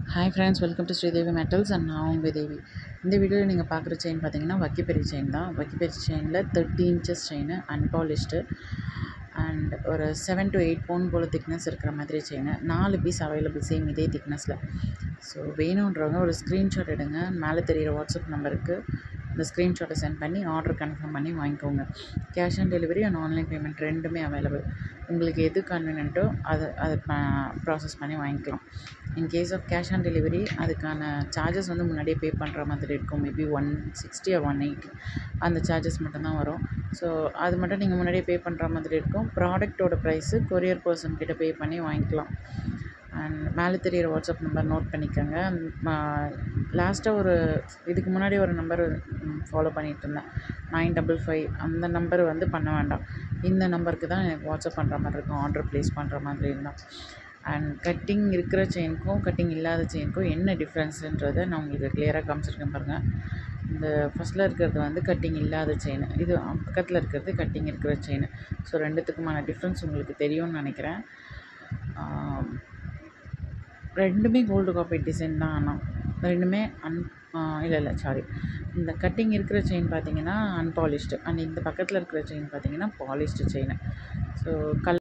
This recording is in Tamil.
hi friends welcome to Sridevi metals and நான் உங்கள் தேவி இந்த வீடியோவில் நீங்கள் பார்க்குற செயின் பார்த்தீங்கன்னா வக்கிப்பெரி செயின் தான் வக்கிப்பெரி செயினில் thirty inches chain unpolished and ஒரு செவன் டு எயிட் பவுன் போல் திக்னஸ் இருக்கிற மாதிரி செயின் நாலு பீஸ் அவைலபிள் சேம் இதே திக்னஸில் ஸோ வேணுன்றவங்க ஒரு ஸ்க்ரீன்ஷாட் எடுங்க மேலே தெரிகிற வாட்ஸ்அப் நம்பருக்கு இந்த ஸ்க்ரீன்ஷாட்டை சென்ட் பண்ணி ஆர்டர் கன்ஃபார்ம் பண்ணி வாங்கிக்கோங்க cash on delivery and online payment ரெண்டுமே அவைலபிள் உங்களுக்கு எது கன்வீனியன்ட்டோ அதை அதை ப்ராசஸ் பண்ணி வாங்கிக்கலாம் in case of cash on delivery அதுக்கான சார்ஜஸ் வந்து முன்னாடியே பே பண்ணுற மாதிரி இருக்கும் maybe one sixty or one eighty அந்த சார்ஜஸ் மட்டும்தான் வரும் ஸோ அது மட்டும் நீங்கள் முன்னாடியே பே பண்ணுற மாதிரி இருக்கும் ப்ராடக்ட்டோட ப்ரைஸு கொரியர் பர்சன் கிட்ட பே பண்ணி வாங்கிக்கலாம் அண்ட் மேலே தெரியிற வாட்ஸ்அப் நம்பர் நோட் பண்ணிக்கோங்க லாஸ்ட்டாக ஒரு இதுக்கு முன்னாடி ஒரு நம்பர் ஃபாலோ பண்ணிகிட்டு இருந்தேன் நைன் டபுள் ஃபைவ் அந்த நம்பர் வந்து பண்ண வேண்டாம் இந்த நம்பருக்கு தான் எனக்கு வாட்ஸ்அப் பண்ணுற மாதிரி இருக்கும் ஆர்டர் ப்ளேஸ் பண்ணுற மாதிரி இருந்தால் அண்ட் கட்டிங் இருக்கிற செயினுக்கும் கட்டிங் இல்லாத செயினுக்கும் என்ன டிஃப்ரென்ஸுன்றதை நான் உங்களுக்கு கிளியராக காமிச்சிருக்கேன் பாருங்கள் இந்த ஃபஸ்ட்டில் இருக்கிறது வந்து கட்டிங் இல்லாத செயின் இது பக்கத்தில் இருக்கிறது கட்டிங் இருக்கிற செயின் ஸோ ரெண்டுத்துக்குமான டிஃப்ரென்ஸ் உங்களுக்கு தெரியும்னு நினைக்கிறேன் ரெண்டுமே கோல்டு காப்பி டிசைன் தான் ஆனால் ரெண்டுமே அன் இல்லை இல்லை சாரி இந்த கட்டிங் இருக்கிற செயின் பார்த்தீங்கன்னா அன்பாலிஷ்டு அண்ட் இந்த பக்கத்தில் இருக்கிற செயின் பார்த்தீங்கன்னா பாலிஷ்டு செயின் ஸோ கல்